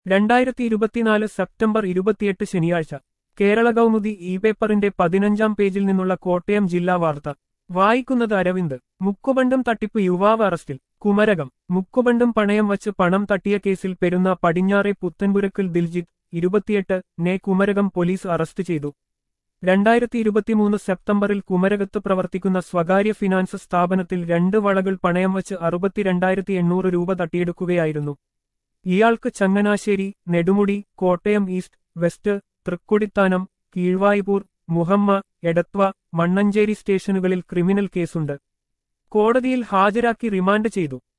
രണ്ടായിരത്തി ഇരുപത്തിനാല് സെപ്റ്റംബർ ഇരുപത്തിയെട്ട് ശനിയാഴ്ച കേരള കൗമുദി ഇ പേപ്പറിന്റെ പതിനഞ്ചാം പേജിൽ നിന്നുള്ള കോട്ടയം ജില്ലാ വാർത്ത വായിക്കുന്നത് അരവിന്ദ് മുക്കുബണ്ടും തട്ടിപ്പ് യുവാവ് അറസ്റ്റിൽ കുമരകം മുക്കുബണ്ടും പണയം വച്ച് പണം തട്ടിയ കേസിൽ പെരുന്ന പടിഞ്ഞാറെ പുത്തൻപുരക്കൽ ദിൽജിത്ത് ഇരുപത്തിയെട്ട് നെ കുമരകം പോലീസ് അറസ്റ്റ് ചെയ്തു രണ്ടായിരത്തി ഇരുപത്തിമൂന്ന് സെപ്റ്റംബറിൽ കുമരകത്ത് പ്രവർത്തിക്കുന്ന സ്വകാര്യ ഫിനാൻസ് സ്ഥാപനത്തിൽ രണ്ട് വളകൾ പണയം വച്ച് അറുപത്തിരണ്ടായിരത്തി എണ്ണൂറ് രൂപ തട്ടിയെടുക്കുകയായിരുന്നു ഇയാൾക്ക് ചങ്ങനാശ്ശേരി നെടുമുടി കോട്ടയം ഈസ്റ്റ് വെസ്റ്റ് തൃക്കൊടിത്താനം കീഴ്വായ്പൂർ മുഹമ്മ എടത്വ മണ്ണഞ്ചേരി സ്റ്റേഷനുകളിൽ ക്രിമിനൽ കേസുണ്ട് കോടതിയിൽ ഹാജരാക്കി റിമാൻഡ് ചെയ്തു